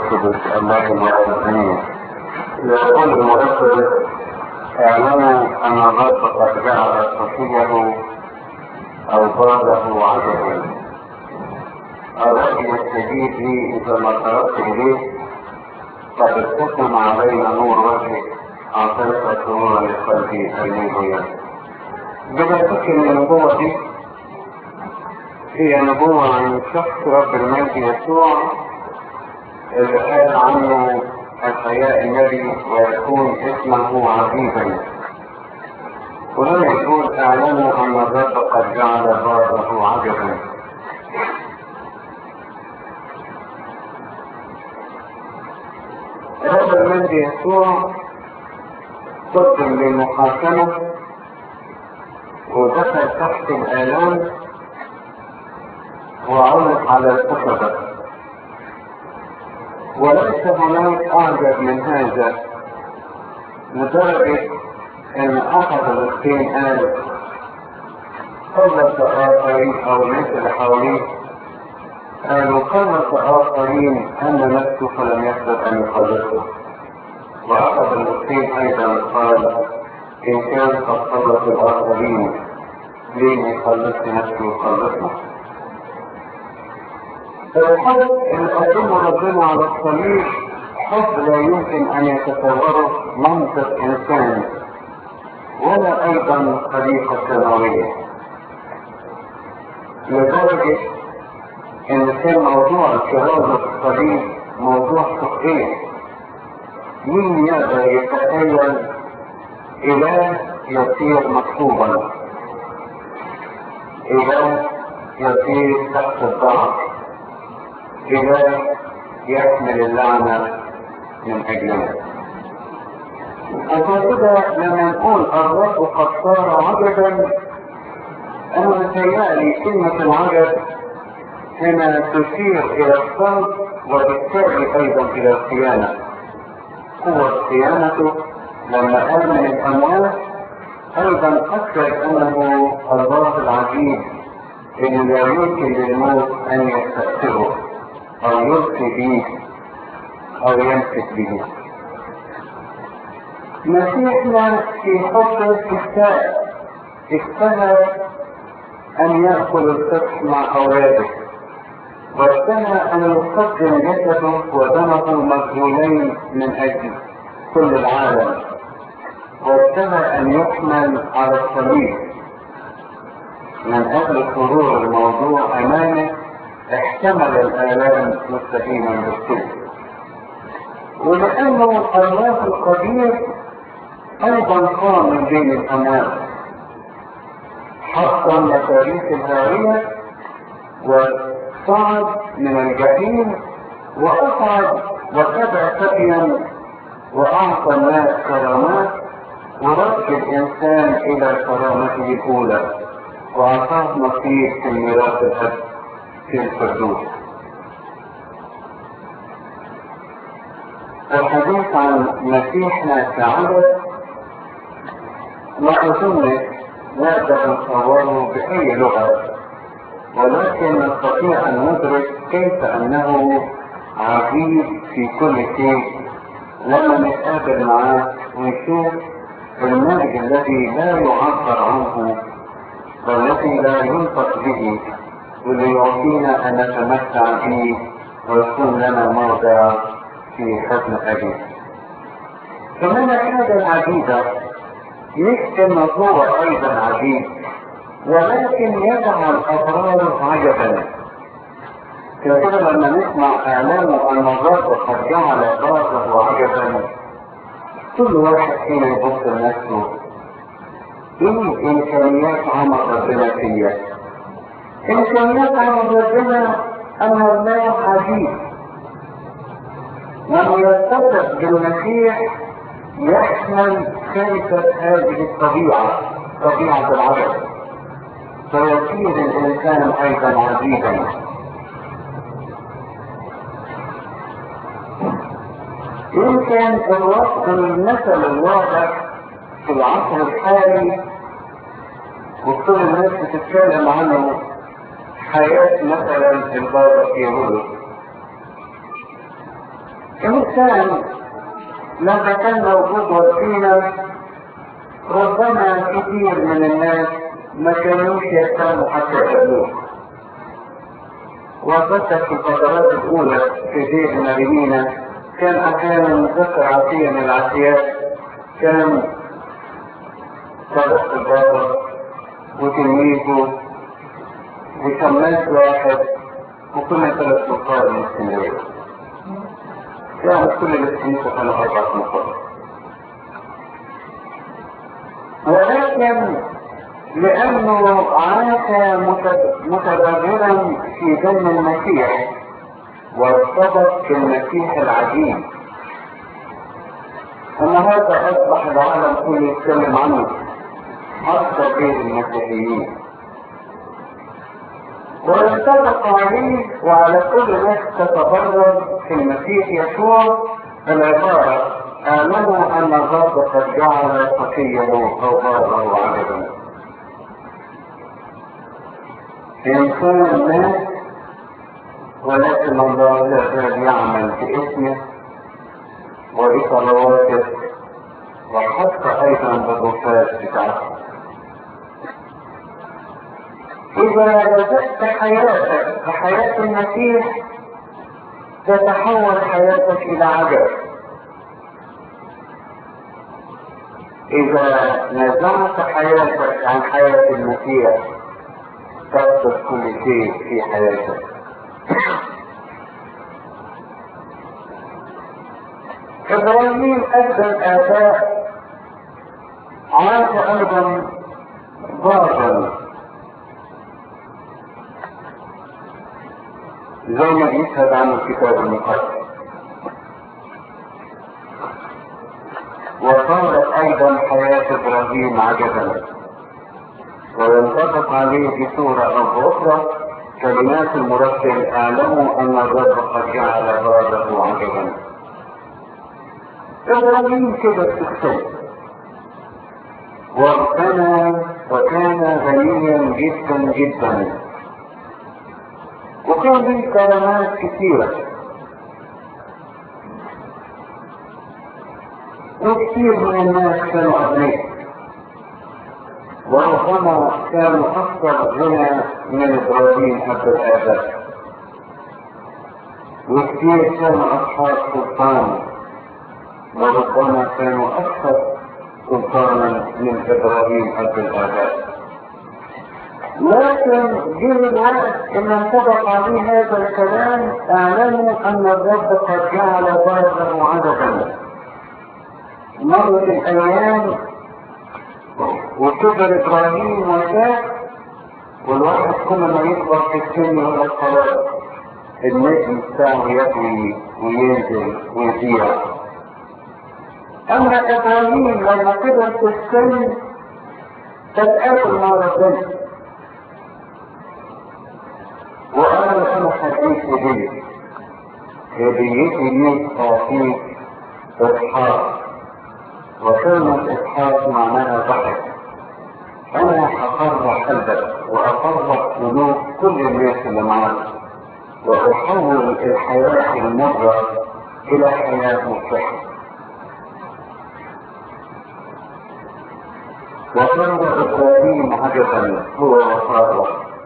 القدس الله الواحد امين يقول المؤسس اعلموا ان الرب قد جعل صفيه او ضاده عجبا الرب يستجيب لي اذا ما تركت اليه قد ابتسم علينا نور وجهه اعطيت سرورا لقلبي هللويا بلا شك ان النبوه دي هي نبوة عن شخص رب المجد يسوع اللي قال عنه الحياء النبي ويكون اسمه عزيزا ولم يقول اعلموا ان الرب قد جعل بابه عجبا رب المجد يسوع قدم للمحاكمة ودخل تحت الآلام وعرض على الكتبة وليس هناك أعجب من هذا لدرجة أن أحد الاثنين قال خلص آخرين أو الناس اللي حواليه قالوا خلص آخرين أما نفسه فلم يقدر أن يخلصه وأحد الاثنين أيضا قال إن كان قد خلص الآخرين ليه ما يخلص نفسه ويخلصنا الحب اللي قدمه ربنا على الصليب حب لا يمكن ان يتصوره منطق انسان ولا ايضا خليقه سماويه لدرجه ان كان موضوع الكرامه الصليب موضوع فقهي مين يقدر يتخيل اله يصير مكتوبا اله يصير تحت الضعف إله يحمل اللعنة من أجلنا عشان كده لما نقول الرب قد صار عجبا أنا متهيألي كلمة العجب هنا تشير إلى الصمت وبالتالي أيضا إلى الخيانة هو خيانته لما قال من الأموات أيضا أكد أنه الله العجيب إن لا يمكن للموت أن يستأثره أو يلقي به أو يمسك به مسيحنا في حب الاستفتاء اجتهد أن يأكل الفقه مع أولاده واجتهد أن يقدم جسده ودمه مجهولين من أجل كل العالم واجتهد أن يحمل على الصليب من أجل حضور الموضوع أمامه احتمل الآلام مستقيما بالسوء ولأنه الله القدير أيضا قام من بين الأموات حطم مكاريس الهاوية وصعد من الجحيم وأصعد وتبع سبيا وأعطى الناس كرامات ورد الإنسان إلى كرامته الأولى وأعطاه نصيب في ميراث الأب في الفردوس الحديث عن مسيحنا كعدد لا أظن نقدر نصوره بأي لغة ولكن نستطيع أن ندرك كيف أنه عجيب في كل شيء لما نتقابل معاه ونشوف المجد الذي لا يعبر عنه والذي لا ينطق به واللي يعطينا أن نتمتع به ويكون لنا موضع في حضن أبيه. كمان الحاجة العجيبة مش إن هو أيضا عجيب ولكن يجعل أبرار عجبا. كده لما نسمع إعلانه أن الرب قد جعل أبراره عجبا كل واحد فينا يبص لنفسه ايه امكانيات عمل ربنا فيا امكانيات عمل ربنا ان الله عزيز لما يتصف بالمسيح يحمل خلفة هذه الطبيعة طبيعة العدد فيصير الانسان ايضا عزيزا يمكن الوصف المثل الواضح في العصر الحالي وكل الناس بتتكلم عنه حياة مثلا البابا في هولو إنسان لما كان موجود وسطينا ربما كثير من الناس ما كانوش يهتموا حتى يقابلوه وخاصة في الفترات الأولى في بيت مريمينا كان أحيانا ذكر عطية من العطيات كان صديق البابا وتلميذه وشماس واحد وكنا ثلاث مقار من اسكندرية. يعني كل الكنيسة كانوا أربعة مقار. ولكن لأنه عاش متبررا في دم المسيح وارتبط بالمسيح العجيب النهارده أصبح العالم كله يتكلم عنه حتى غير المسيحيين وينطبق عليه وعلى كل ناس تتبرر في المسيح يسوع العبارة آمنوا أن الرب قد جعل خفيه أو باره عبدا إنسان مات ولكن الله لا زال يعمل باسمه وبصلواته وحتى أيضا بالرفات بتاعته إذا رزقت حياتك بحياة المسيح تتحول حياتك إلى عجب إذا نزعت حياتك عن حياة المسيح تفقد كل شيء في حياتك إبراهيم أدى الآباء عاش أيضا ضارا زي ما بيشهد عنه الكتاب المقدس وصارت أيضا حياة إبراهيم عجبا وينطبق عليه بصورة أو بأخرى كلمات المرسل اعلموا ان الرب قد جعل بابه عجبا ابراهيم كده في السن واغتنى وكان غنيا جدا جدا وكان له كرامات كثيرة وكثير من الناس كانوا أغنياء وربما كانوا أكثر غنى من إبراهيم أب الآباء وكثير كانوا أصحاب سلطان وربما كانوا أكثر سلطانا من إبراهيم أب الآباء لكن جه الوقت ان انطبق عليه هذا الكلام اعلموا ان الرب قد جعل بابه عددا مرت الايام وكبر ابراهيم وشاف والواحد كل ما يكبر في السن يقول خلاص النجم بتاعه يبني وينزل ويضيع اما ابراهيم لما كبر في السن تتقابل مع ربنا وقال انا حديث هدية هديتي ليك تعطيك اسحاق وكلمة اسحاق معناها ضحك انا هفرح قلبك وافرح قلوب كل الناس اللي معاك واحول الحياة المرة الى حياة مفرحة وكان ابراهيم عجبا هو وصار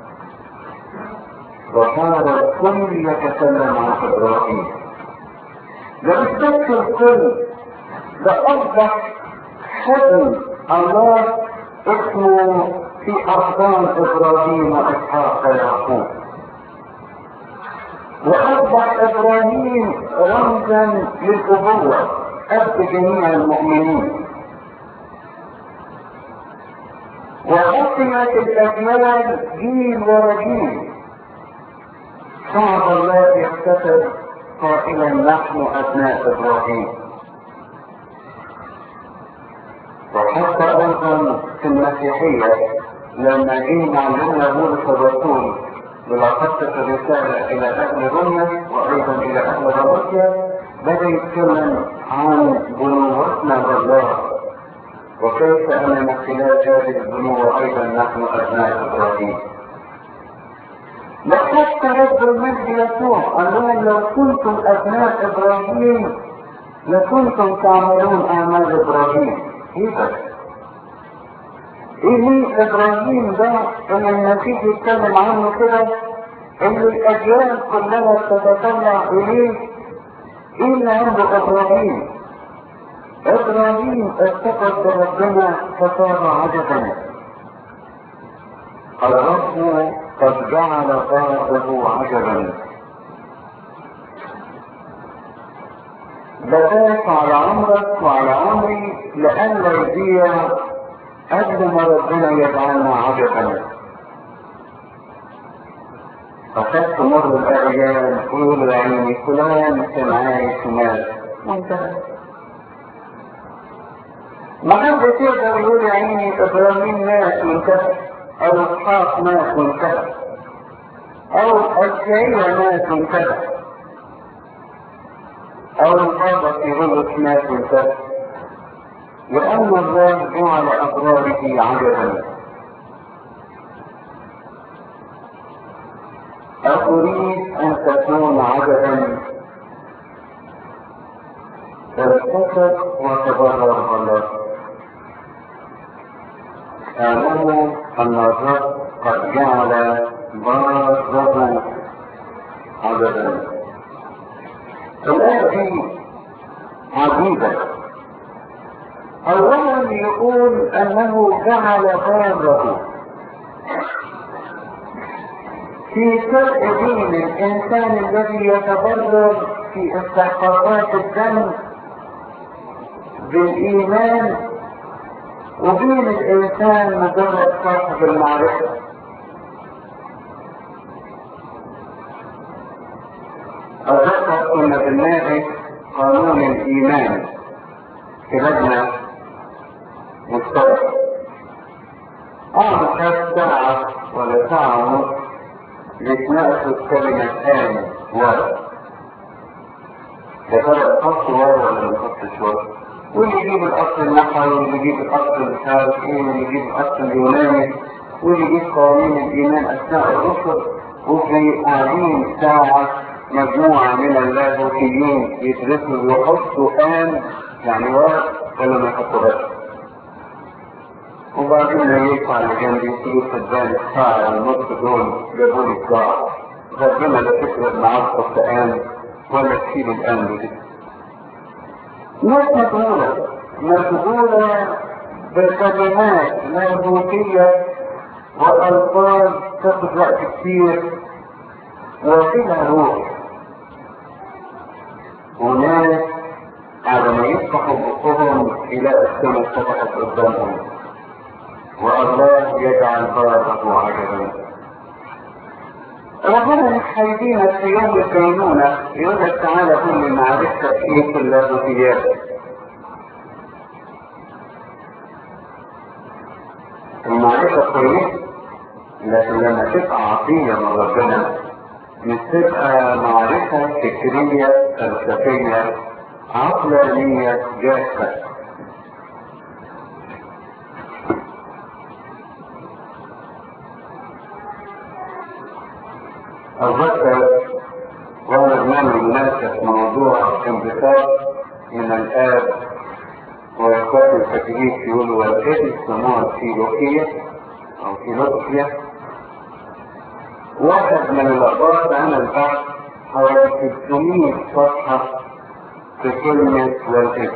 وصار الكل يتكلم عن ابراهيم ده مش بس الكل ده اصبح حزن الله اسمه في احضان ابراهيم واسحاق ويعقوب واصبح ابراهيم رمزا للابوه اب جميع المؤمنين وحكمت الاجيال جيل ورا جيل صعب الله يحتفل قائلا نحن ابناء ابراهيم وحتى ايضا في المسيحيه لما جه معلمنا بولس الرسول بلقبت الرساله الى اهل روميا وايضا الى اهل غلاطيا بدا يتكلم عن بنوتنا بالله وكيف ان من خلال هذه البنوه ايضا نحن ابناء ابراهيم وحتى رب المجد يسوع قال لهم لو كنتم ابناء ابراهيم لكنتم تعملون اعمال ابراهيم ايه ده؟ ايه مين ابراهيم ده ان المسيح يتكلم عنه كده ان الاجيال كلها تتطلع اليه ايه اللي عنده ابراهيم ابراهيم اتقد بربنا فصار عجبا الرب قد جعل غاضبه عجبا بخاف على عمرك وعلى عمري لئلا يضيع قبل ما ربنا يجعلنا عجبا فقد تمر الايام تقول يا عيني فلان كان عايش ومات وانتهى ما حد يقدر يقول يا عيني ابراهيم مات وانتهى او اسحاق مات وانتهى او الشيء مات وانتهى او البابا في غلط مات وانتهى لان الله جعل ابراره عجبا أتريد أن تكون عجبا ارتكب وتبرر الله اعلموا أن الرب قد جعل باره عجبا الآية دي عجيبة أولا يقول أنه جعل باره في فرق بين الإنسان الذي يتبرر في استحقاقات الدم بالإيمان وبين الإنسان مجرد صاحب المعرفة أذكر كنا بنلاقي قانون الإيمان في لجنة مستقبل أعمل كاس ساعة ولا ساعة ونص يتناقشوا كلمة آن ورد يا خط ورد ولا ما خطش ورد واللي يجيب الأصل النحوي واللي يجيب الأصل مش عارف إيه واللي يجيب الأصل اليوناني واللي يجيب قوانين الإيمان أثناء الرسل وفي قاعدين ساعة مجموعة من اللاهوتيين يدرسوا ويحطوا آن يعني ورد ولا ما يحطوا بس وبعدين يطلع اللي جنبي يقول صدقني الساعة والنص دول جابوا لي الساعة ربنا لا تفرق معاه القرآن ولا تشيل الآن دي ناس مشغولة مشغولة بكلمات لاهوتية وألفاظ تاخد وقت كتير وفيها روح وناس على ما يفتحوا بقهم يلاقي السماء فتحت قدامهم والله يجعل بابه عجبا ربنا مش هيدينا في يوم الدينونة يقول لك تعالى كل معرفتك ايه في اللاهوتيات المعرفة كويسة لكن لما تبقى عطية من ربنا مش تبقى معرفة فكرية فلسفية عقلانية جافة أتذكر وانا بنعمل مناقشة موضوع انبساط من الآب وإخوات الكاثوليك يقولوا والآب يسموها سيلوكية أو سيلوكية واحد من الأخبار عمل بحث حوالي 600 صفحة في كلمة والآب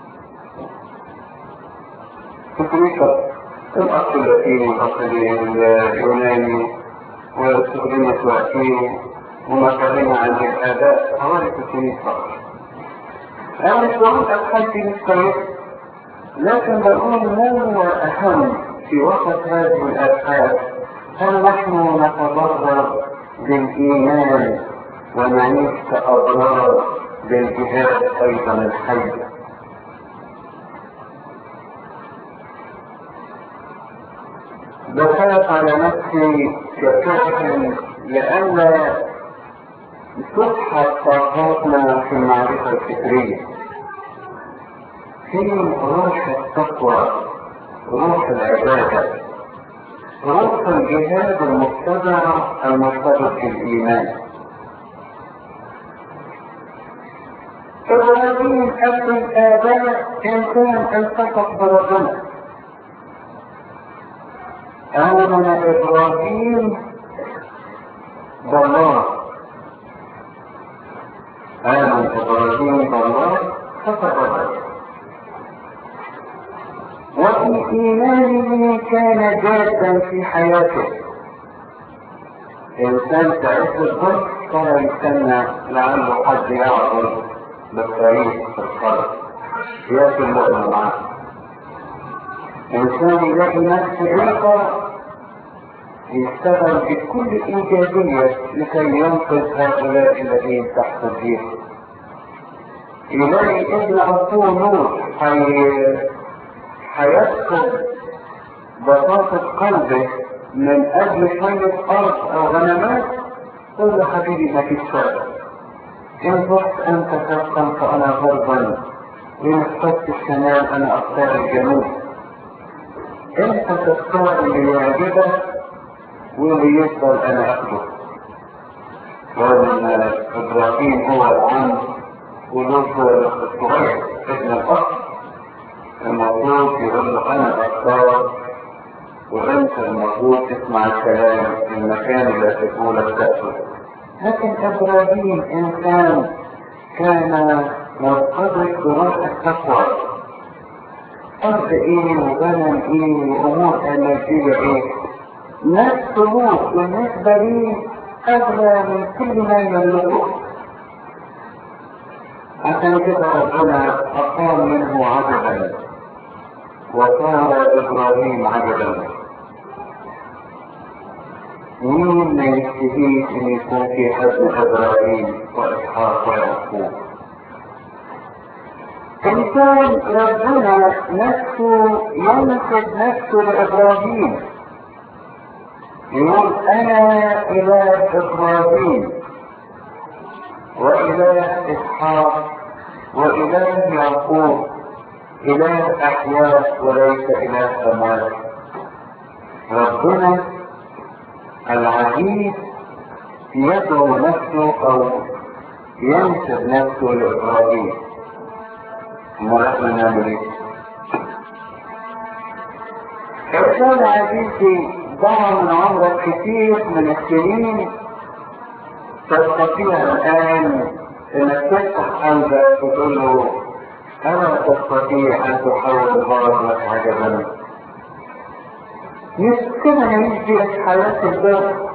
600 صفحة الأصل اللاتيني والأصل اليوناني واستخدمت وقتين ومكانها عند الآباء حوالي 300 صفحة. أنا مش بقول أبحاث دي مش كويس لكن بقول ما هو أهم في وسط هذه الأبحاث هل نحن نتضرر بالإيمان ونعيش كأضرار بالجهاد أيضا الحي بخاف على نفسي ككاهن لئلا تسحب طاقاتنا في المعرفة الفكرية في روح التقوى روح العبادة روح الجهاد المبتدع المرتبط بالإيمان إبراهيم أب الآباء إنسان التقط بربنا آمن إبراهيم بالله آمن إبراهيم بالله فتبرأ وفي إيمانه كان جادا في حياته إنسان تعيش الظلم كان يستنى لعله حد يعرض بالطريق في الصلاة يأتي المؤمن معه إنسان يلاقي نفسه ضيقة يشتغل بكل إيجابية لكي ينقذ هؤلاء الذين تحت الضيق يلاقي ابن أخوه نور حي... هيفقد بساطة قلبه من أجل شوية أرض أو غنمات قل له حبيبي ما فيش فرق إن رحت أنت شرقا فأنا غربا وإن اخترت الشمال أنا أختار الجنوب أنت تختار اللي يعجبك واللي يفضل أنا أخده وأن إبراهيم هو العم ولوط هو الصغير ابن الأخ المفروض يقول له انا بختار وانت المفروض تسمع الكلام في المكان اللي هتقول لك تأكل لكن ابراهيم انسان كان مرتبط بروح التقوى أرض ايه وغنم ايه وامور مادية ايه نفس لوط بالنسبة لي اغلى من كل ما يملكه عشان كده ربنا أقام منه عجبا وصار إبراهيم عجبا مين ما يشتهيش أن يكون في حد إبراهيم وإسحاق ويعقوب إنسان ربنا نفسه ينسب نفسه لإبراهيم يقول أنا إله إبراهيم وإله إسحاق وإله يعقوب إله أحياء وليس إله أموات ربنا العزيز يدعو نفسه أو ينسب نفسه لإبراهيم ما احنا نعمل ايه؟ إرسال عزيزي ضاع من عمرك كثير من السنين تستطيع الآن انك تفتح قلبك وتقول له انا تستطيع ان تحول بارك عجبا مش كده نعيش في حياة البر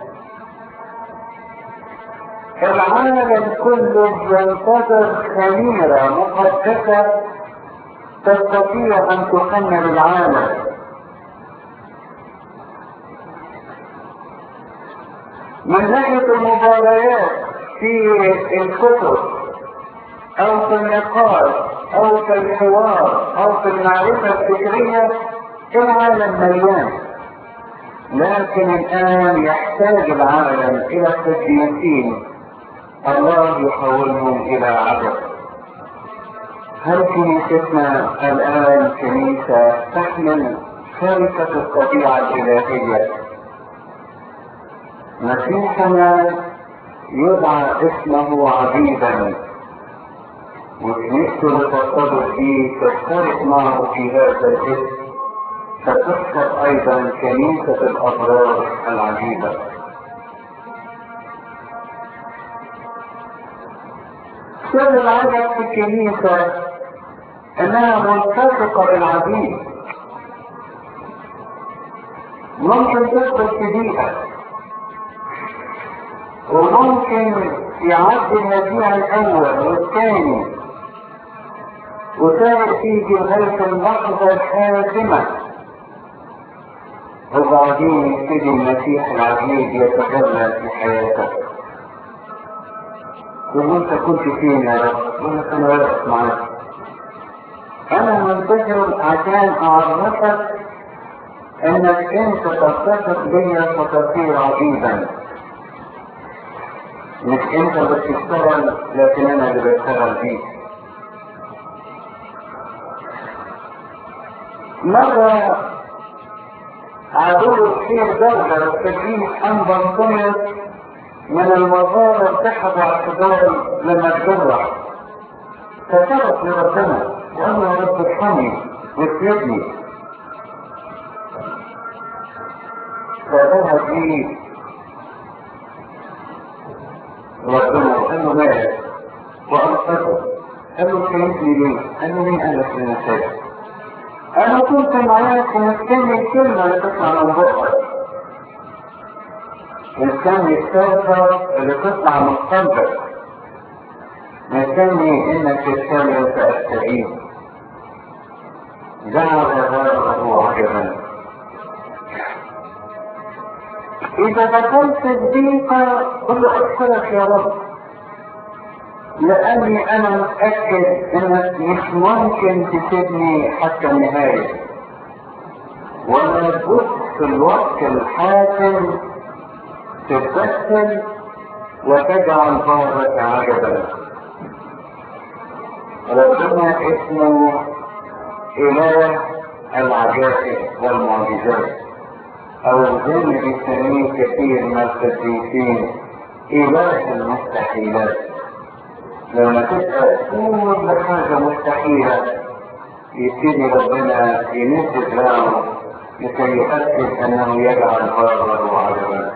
العالم كله ينتظر خميرة مقدسة تستطيع ان تخمر العالم من ناحية المباريات في الكتب او في النقاش او في الحوار او في المعرفة الفكرية العالم مليان لكن الان يحتاج العالم الى التدريسين الله يحولهم الى عدد هل كنيستنا الان كنيسة تحمل شركة الطبيعة الالهية مسيحنا يدعى اسمه عبيدا وكنيسته لترتبط به تشترك معه في هذا الاسم فتذكر ايضا كنيسة الابرار العجيبة سر العجب في الكنيسة انها ملتصقة بالعبيد ممكن تدخل في بيئة وممكن يعدي المبيع الاول والثاني وسائر فيه لغاية اللحظة الحاسمة وبعدين يبتدي المسيح العجيب يتجلى في حياتك تقول انت كنت فين يا رب؟ يقول لك انا واقف معاك انا منتظر عشان اعرفك انك انت تتفق بيا فتصير عبيدا مش انت اللي بتشتغل لكن انا اللي بشتغل بيك مرة عدو الخير درجة التدريس أن بنطمس من المظاهر تحت اعتبار لما تجرح فترك لربنا وقال له يا رب ارحمني واسندني فذهب لي ربنا قال له مالك وأنقذه قال له كلمتني ليه؟ قال له مين قالك لنا كده؟ أنا كنت معاك ومستني الكلمة اللي تطلع من بقك مستني الصوت اللي تطلع من قلبك مستني إنك تتكلم فأستجيب دعا غضبه عجبا إذا دخلت الضيقة قل له أشكرك يا رب لأني أنا متأكد إنك مش ممكن تسيبني حتى النهاية ولا بد في الوقت الحاسم تتدخل وتجعل بابك عجبا ربنا اسمه إله العجائب والمعجزات أو زي ما بيسميه كثير من القديسين إله المستحيلات لما تبقى كل حاجة مستحيلة يبتدي ربنا يمد دراعه لكي يؤكد أنه يجعل بابه عجبا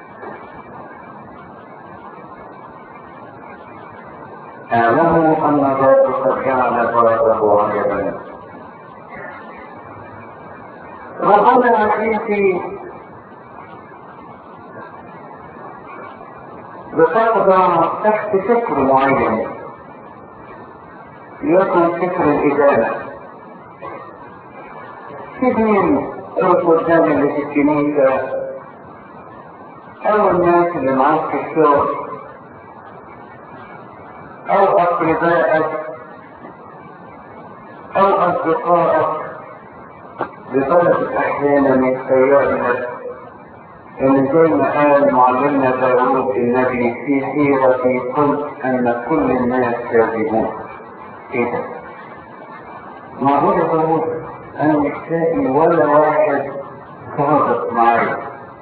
اعلموا أن الرب قد جعل بابه عجبا ربنا عزيزي بتخضع تحت فكر معين يكون فكر الإدانة سيبين القدام اللي في الكنيسة أو الناس اللي معاك في الشغل أو أقربائك أو أصدقائك لدرجة أحيانا يتخيل لك إن زي ما قال معلمنا داوود النبي في حيرتي قلت أن كل الناس كاذبون. إيه ده؟ معقول يا داوود أنا مش لاقي ولا واحد صادق معايا.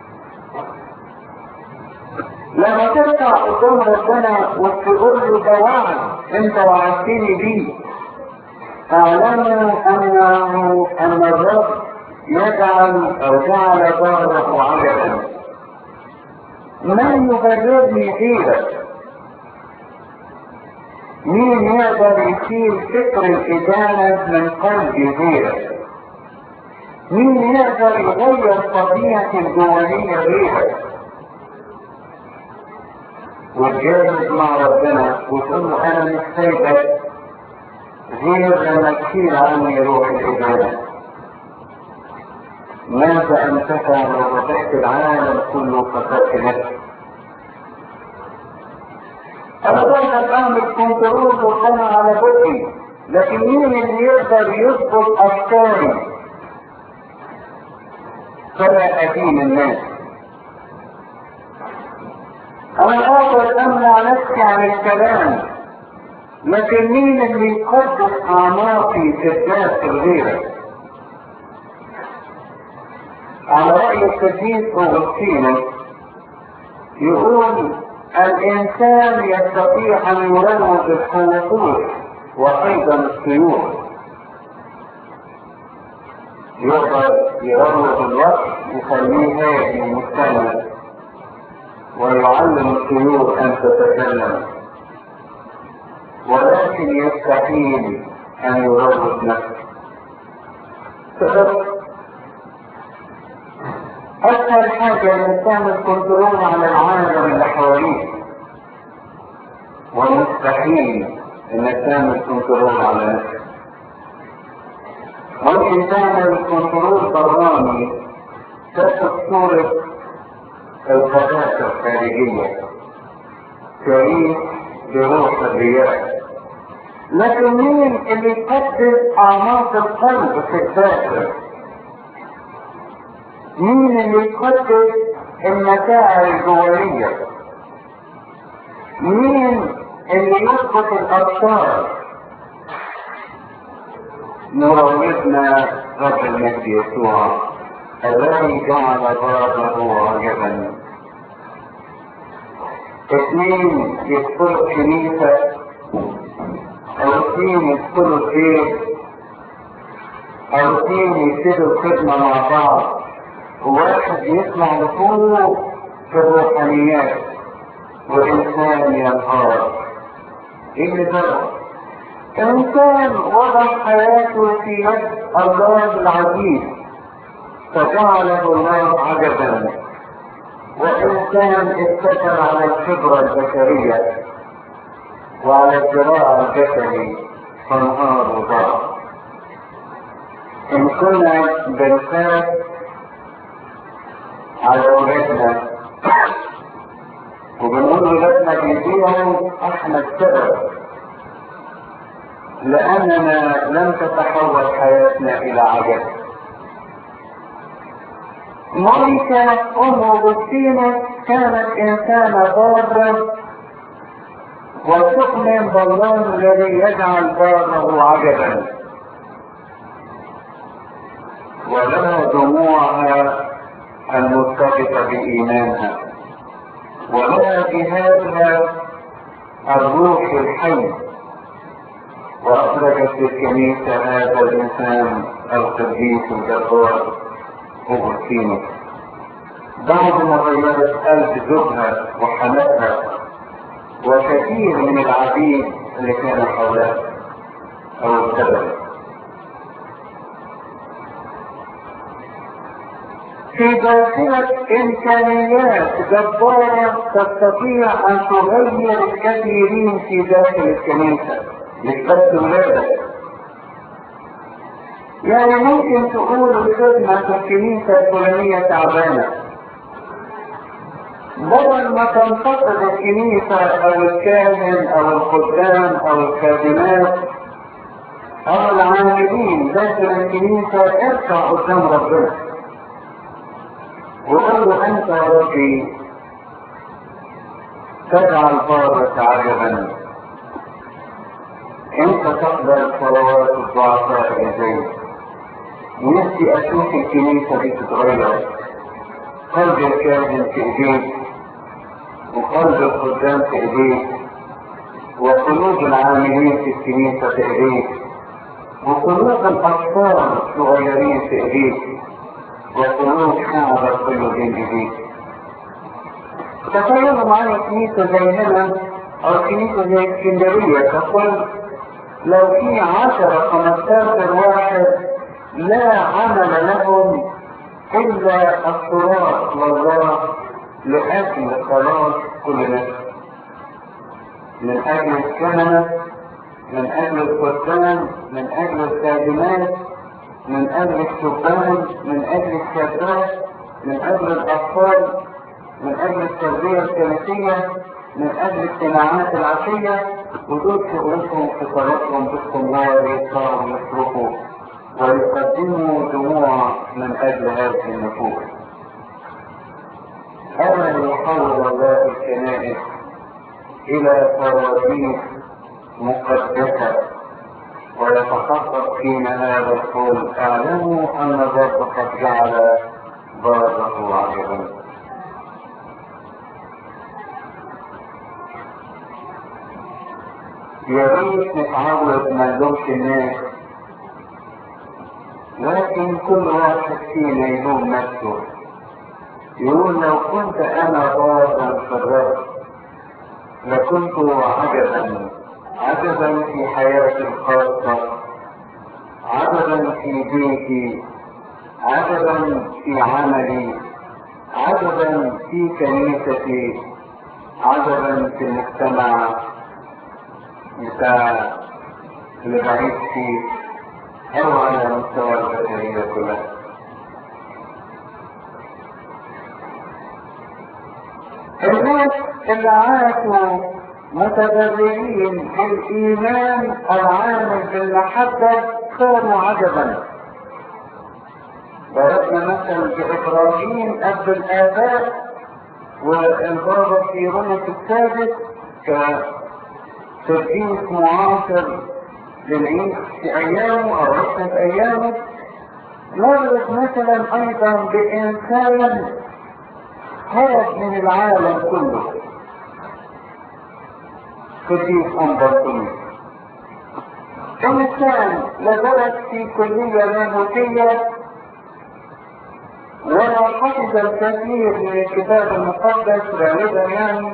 لما ترجع قدام ربنا وتقول له ده وعد أنت وعدتني بيه اعلموا انه ان الرب يجعل او جعل ظهره عجبا من يبررني غيرك مين يقدر يشيل فكر الإدانة من قلبي غيرك مين يقدر يغير طبيعة الجوانية غيرك وتجاهد مع ربنا وتقول له انا مش سايبك غير لما تشيل عني روح الإبادة ماذا أنتفع لو فتحت العالم كله فقدت نفسي أنا بقدر أعمل كنترول ربنا على بطني لكن مين اللي يقدر يظبط أفكاري فلا أدين الناس أنا أقدر أمنع نفسي عن الكلام لكن مين اللي يقدس اعماقي في الناس الغيرة على رأي القديس أوغسطينوس يقول الإنسان يستطيع أن يروج الخنفور وأيضا الطيور يقدر يروج الوقت يخليه هادي مستند ويعلم الطيور أن تتكلم ولكن يستحيل أن يروج نفسه أسهل حاجة أن تعمل كنترول على العالم اللي حواليك ومستحيل أنك تعمل كنترول على نفسك ممكن تعمل كنترول براني تاخد صورة القداسة الخارجية تعيش بروح الرياء لكن مين اللي يقدس اعماق القلب في الداخل مين اللي يقدس المشاعر الجوانية مين اللي يضبط الابصار نراودنا رب المجد يسوع الذي جعل بابه عجبا اثنين يدخلوا الكنيسة او اثنين يدخلوا البيت او اثنين يبتدوا الخدمة مع بعض وواحد يطلع لفوق في الروحانيات وانسان ينهار ايه اللي ده؟ انسان وضع حياته في يد الله العزيز فجعله الله عجبا وإنسان اتكل على الخبرة البشرية وعلى الزراعة البشري فانهار وضاع إن كنا بنخاف على أولادنا وبنقول ولادنا بيضيعوا احنا السبب لأننا لم تتحول حياتنا إلى عجب مونيكا أم أغسطينوس كانت إنسانة بارة وتؤمن بالله الذي يجعل باره عجبا ولها دموعها المرتبطة بإيمانها ولها جهادها الروح الحي وأخرجت للكنيسة هذا الإنسان القديس الجبار أغسطينوس بعد ما غيرت قلب زوجها وحماتها وكثير من العبيد اللي كانوا حولها أو السبب في داخلة إمكانيات جبارة تستطيع أن تغير الكثيرين في داخل الكنيسة مش بس ولادك يعني ممكن تقول الخدمة في الكنيسة الفلانية تعبانة بدل ما تنتقد الكنيسة أو الكاهن أو الخدام أو الخادمات أو العاملين داخل الكنيسة ارفع قدام ربنا وقل له أنت يا ربي تجعل بارك عجبا أنت تقبل صلوات الضعفاء إليك نفسي اشوف الكنيسة دي تتغير قلب الكاهن في ايديك وقلب الخدام في ايديك وقلوب العاملين في الكنيسة في ايديك وقلوب الاطفال الصغيرين في ايديك وقلوب شعب كله بين ايديك تخيلوا معايا كنيسة زي هنا او كنيسة زي اسكندرية تقول لو في عشرة خمستاشر واحد لا عمل لهم إلا الصراط لله لأجل خلاص كل نفس من أجل الكهنة من أجل الخدام من أجل الخادمات من أجل الشبان من أجل الشابات من أجل الأطفال من أجل التربية الكنسية من أجل اجتماعات العشية ودول شغلتهم في صلاتهم باستمرار يطلعوا ويصرفوا ويقدموا دموع من أجل هذه النفوس أمن يحول الله الكنائس إلى فراديس مقدسة ويتحقق فينا هذا القول اعلموا أن الرب قد جعل باره عجبا يا ريت نتعود ما نلومش الناس لكن كل واحد فينا يلوم نفسه يقول لو كنت انا بارا في الرب لكنت عجبا عجبا في حياتي الخاصة عجبا في بيتي عجبا في عملي عجبا في كنيستي عجبا في المجتمع بتاع اللي بعيش فيه أو على مستوى البشرية كلها الناس اللي عاشوا متبرئين بالإيمان العامل بالمحبة كانوا عجبا ضربنا مثلا بإبراهيم أب الآباء والبابا في رمة السادس كتدريس معاصر للعيش في أيامه أو عشرة أيامه مرت مثلا ايضا بانسان هرب من العالم كله قديس انبرتوني انسان لا درس في كلية لاهوتية ولا حفظ الكثير من الكتاب المقدس غالبا يعني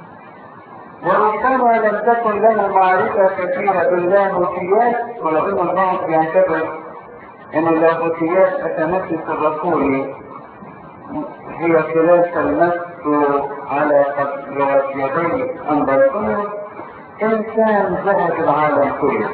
وربما لم تكن له معرفة كثيرة باللاهوتيات ولو ان البعض يعتبر ان اللاهوتيات اتمسك الرسول هي خلاف المس على يدي انبرتونيوس انسان ذهب العالم كله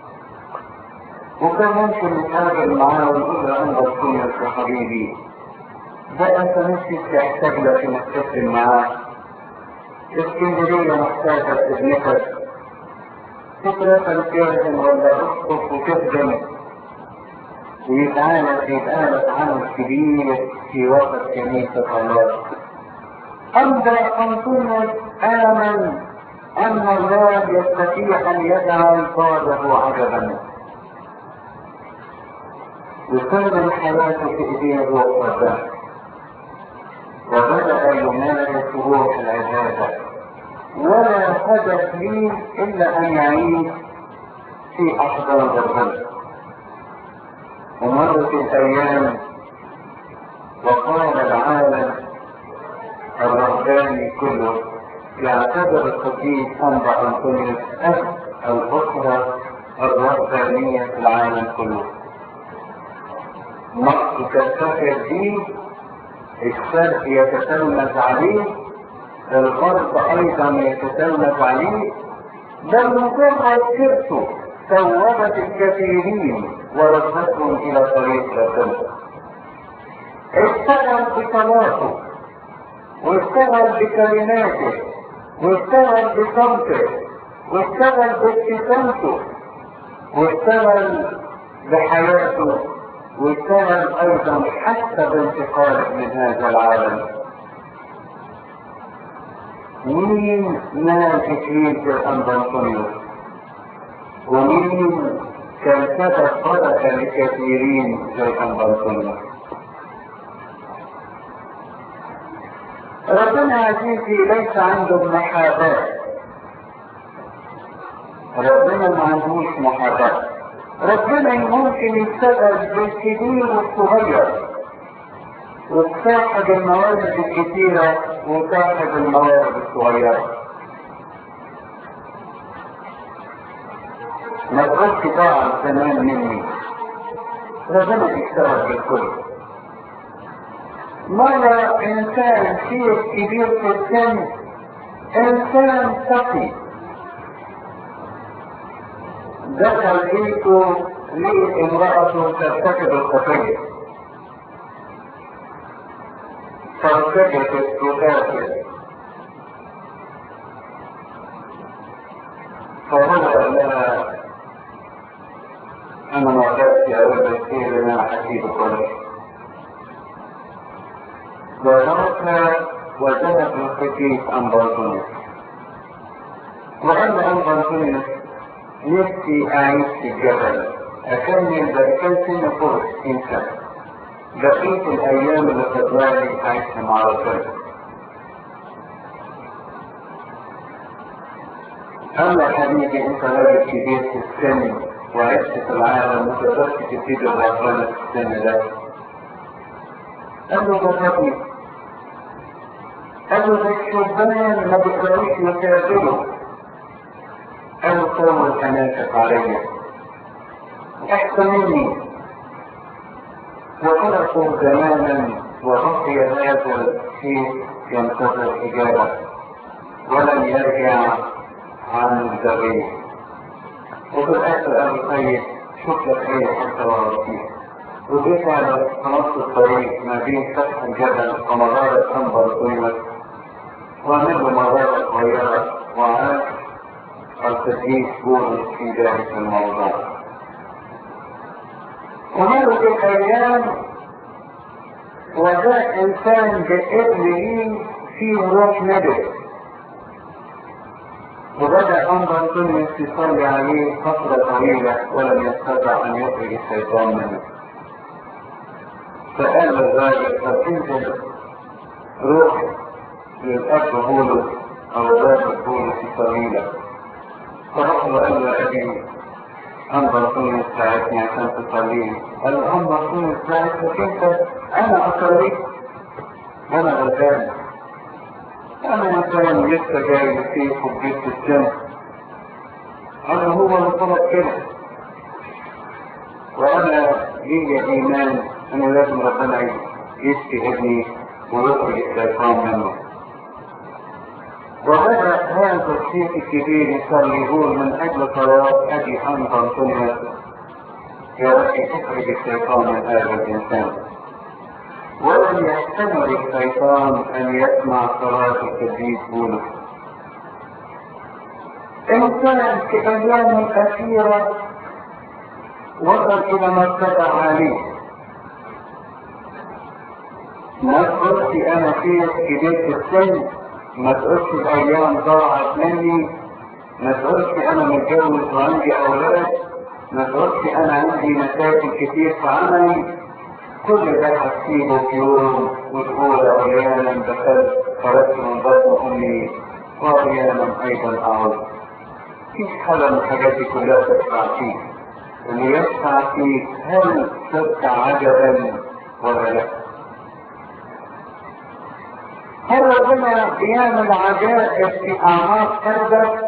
وكان ممكن نتقابل معاه ونقول له انبرتونيوس يا حبيبي ده انت نفسك تحتاج لك انك تسلم معاه اسكندرية محتاجة ابنتك فكرة الكاهن ولا اسقف وتخدم ويتعالج يتآلف عمل كبير في وسط كنيسة الله أما أنطونيوس آمن أن الله يستطيع أن يجعل صاده عجبا وكان حياته في إيديه وقتها وبدأ يمارس روح العبادة ولا هدف لي إلا أن يعيش في أحضان الرب ومرت الأيام وقال العالم الرهباني كله يعتبر القديس أنبا أنطونيوس أهل الأسرة الرهبانية في العالم كله مصر تفتخر به الشرق يتتلمذ عليه الغرب ايضا يتتلمذ عليه بل مجرد سيرته سوبت الكثيرين وردتهم الى طريق ربنا اشتغل بصلاته واشتغل بكلماته واشتغل بصمته واشتغل بابتسامته واشتغل بحياته واشتغل ايضا حتى بانتقاله من هذا العالم مين نال كثير في الانطونيوس ومين كان سبب بركه لكثيرين في الانطونيوس ربنا عزيزي ليس عنده محاباه ربنا ما عندوش محاباه ربنا ممكن يشتغل بالكبير والصغير وصاحب الموارد الكثيرة وصاحب الموارد الصغيرة ما تقولش بقى زمان مني ربنا يشتغل بالكل مرة إنسان فيه كبير في السن إنسان تقي دخل بيته ليه امرأته ترتكب الخطية فارتكبت تقاتل فهو قال لها انا ما قدرت اقول كثير ان انا حكيت كويس وتركها وذهب الخطيب عن بنطونيوس وقال عن بنطونيوس نفسي أعيش في الجبل أكمل بقيت نفوس إنسان بقيت الأيام اللي فضلالي أعيشها مع ربنا أما حبيبي أنت راجل كبير في السن وعشت في العالم وتقدرش تفيد ربنا في السن ده قال له جربني قال له ده الشبان ما بيقدروش يتقابلوا أنا طول أناتك علي أحسن مني وتركوا زمانا وبقي هذا الشيء ينتظر إجابة ولم يرجع عن الذرية وفي الآخر قال طيب شوف لك أي حتى ورطيه وجيت على نص الطريق ما بين فتح الجبل ومغارة أنبر قيمة وعمل له مغارة صغيرة وعاش التدريس بولس في ذلك الموضوع ومرت الأيام وجاء إنسان بابن لي فيه روح ندب وبدأ أنظر كل يصلي عليه فترة طويلة ولم يستطع أن يخرج الشيطان منه فقال الراجل طب انت روح للاب بولس او باب بولس الطويله فراح له قال له ابي انظر رسول ساعدني عشان تصليني قال له انظر رسول ساعدني كيف انا اصليك وانا غلبان انا انسان لسه جاي نسيت وجبت السن انا هو اللي طلب كده وانا لي ايمان ان لازم ربنا يشفي ابني ويخرج الشيطان منه وبدأ هذا الشيخ الكبير يصلي يقول من أجل صلاة أبي حمد أنطونيوس يا رب اخرج الشيطان من هذا الإنسان ولم يحتمل الشيطان أن يسمع صلاة القديس بولس إنسان في أيام كثيرة وصل إلى مرتبة عالية ما تقولش أنا فيه كبير في السن ما تقولش الايام ضاعت مني ما تقولش انا متجوز وعندي اولاد ما تقولش انا عندي مشاكل كتير في عملي كل ده هتسيبه في يوم وتقول احيانا دخلت خرجت من بطن امي واحيانا ايضا اعود مفيش حاجه من الحاجات دي كلها تدفع فيك اللي يدفع فيك هل صرت عجبا ولا لا؟ هل ربنا بيعمل عجائب في اعماق قلبك؟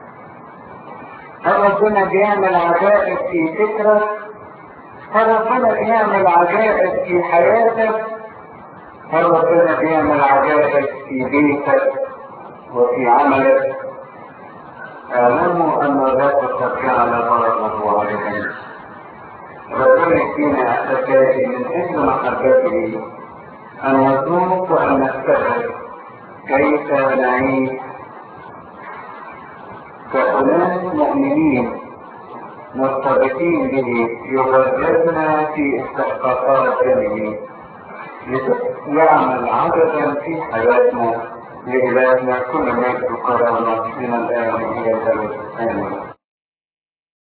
هل ربنا بيعمل عجائب في فكرك؟ هل ربنا بيعمل عجائب في حياتك؟ هل ربنا بيعمل عجائب في بيتك وفي عملك؟ اعلموا ان الرب قد جعل باركه عليكم. ربنا يدينا احبائي من اجل محبته أن نذوق وأن نستبعد كيف نعيش كأناس مؤمنين مرتبطين به يغررنا في استحقاقات دمه يعمل عددا في حياتنا لإلهنا كل مجد وكرامة من الآن إلى الأبد آمين